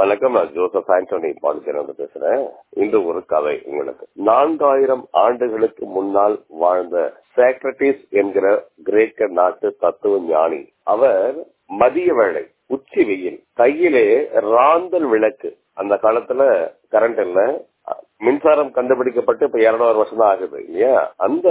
வணக்கம் நான் ஜோசப் ஆண்டோனி பாண்டிச்சேரி பேசுறேன் இன்று ஒரு கதை உங்களுக்கு நான்காயிரம் ஆண்டுகளுக்கு முன்னால் வாழ்ந்த சாக்ரட்டிஸ் என்கிற கிரேக்க நாட்டு தத்துவ ஞானி அவர் மதிய வேளை உச்சி வெயில் கையிலே ராந்தல் விளக்கு அந்த காலத்துல கரண்ட் இல்ல மின்சாரம் கண்டுபிடிக்கப்பட்டு இப்ப இருநூறு வருஷம் தான் ஆகுது இல்லையா அந்த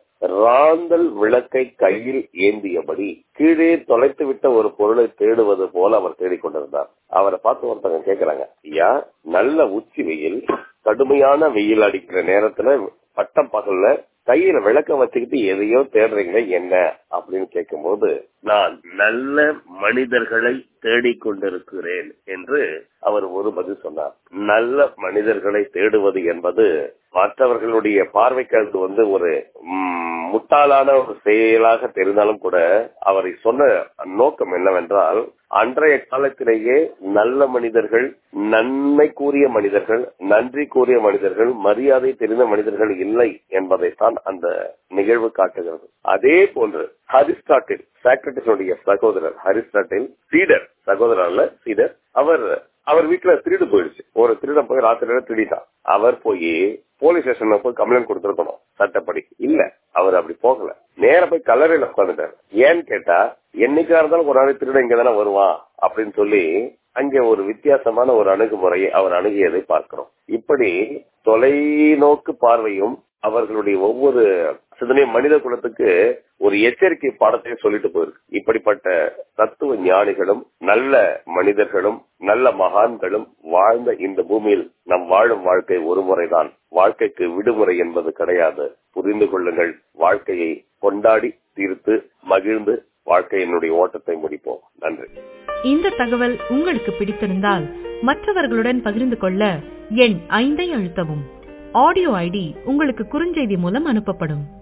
ராந்தல் விளக்கை கையில் ஏந்தியபடி கீழே தொலைத்து விட்ட ஒரு பொருளை தேடுவது போல அவர் தேடிக்கொண்டிருந்தார் அவரை பார்த்து ஒருத்தவங்க கேக்குறாங்க ஐயா நல்ல உச்சி வெயில் கடுமையான வெயில் அடிக்கிற நேரத்துல பட்டம் பகல்ல கையில விளக்க வச்சுக்கிட்டு எதையோ தேடுறீங்களே என்ன அப்படின்னு கேட்கும்போது நான் நல்ல மனிதர்களை தேடிக்கொண்டிருக்கிறேன் என்று அவர் ஒரு பதில் சொன்னார் நல்ல மனிதர்களை தேடுவது என்பது மற்றவர்களுடைய பார்வைக்கு அது வந்து ஒரு முட்டாளான ஒரு செயலாக தெரிந்தாலும் கூட அவரை சொன்ன நோக்கம் என்னவென்றால் அன்றைய காலத்திலேயே நல்ல மனிதர்கள் நன்மை கூறிய மனிதர்கள் நன்றி கூறிய மனிதர்கள் மரியாதை தெரிந்த மனிதர்கள் இல்லை என்பதைத்தான் அந்த நிகழ்வு காட்டுகிறது அதே போன்று ஹரிஸ்டாட்டில் சாக்ரட்டிஸுடைய சகோதரர் ஹரிஸ்டாட்டில் சீடர் சகோதரர் அல்ல சீடர் அவர் அவர் வீட்டுல திருடு போயிடுச்சு ஒரு திருடன் போய் ராத்திரியில திருடிட்டான் அவர் போய் போலீஸ் ஸ்டேஷன்ல போய் கம்ப்ளைண்ட் கொடுத்திருக்கணும் சட்டப்படி இல்ல அவர் அப்படி போகல நேர போய் கல்லறையில உட்காந்துட்டாரு ஏன்னு கேட்டா என்னைக்கா இருந்தாலும் ஒரு நாள் திருடன் இங்க தானே வருவான் அப்படின்னு சொல்லி அங்கே ஒரு வித்தியாசமான ஒரு அணுகுமுறையை அவர் அணுகியதை பார்க்கிறோம் இப்படி தொலைநோக்கு பார்வையும் அவர்களுடைய ஒவ்வொரு சிந்தனை மனித குலத்துக்கு ஒரு எச்சரிக்கை பாடத்தையும் சொல்லிட்டு போயிருக்கு இப்படிப்பட்ட தத்துவ ஞானிகளும் நல்ல மனிதர்களும் நல்ல மகான்களும் வாழ்ந்த இந்த பூமியில் நம் வாழும் வாழ்க்கை ஒரு முறைதான் வாழ்க்கைக்கு விடுமுறை என்பது கிடையாது புரிந்து கொள்ளுங்கள் வாழ்க்கையை கொண்டாடி தீர்த்து மகிழ்ந்து வாழ்க்கையினுடைய ஓட்டத்தை முடிப்போம் நன்றி இந்த தகவல் உங்களுக்கு பிடித்திருந்தால் மற்றவர்களுடன் பகிர்ந்து கொள்ள எண் ஐந்தை அழுத்தவும் ஆடியோ ஐடி உங்களுக்கு குறுஞ்செய்தி மூலம் அனுப்பப்படும்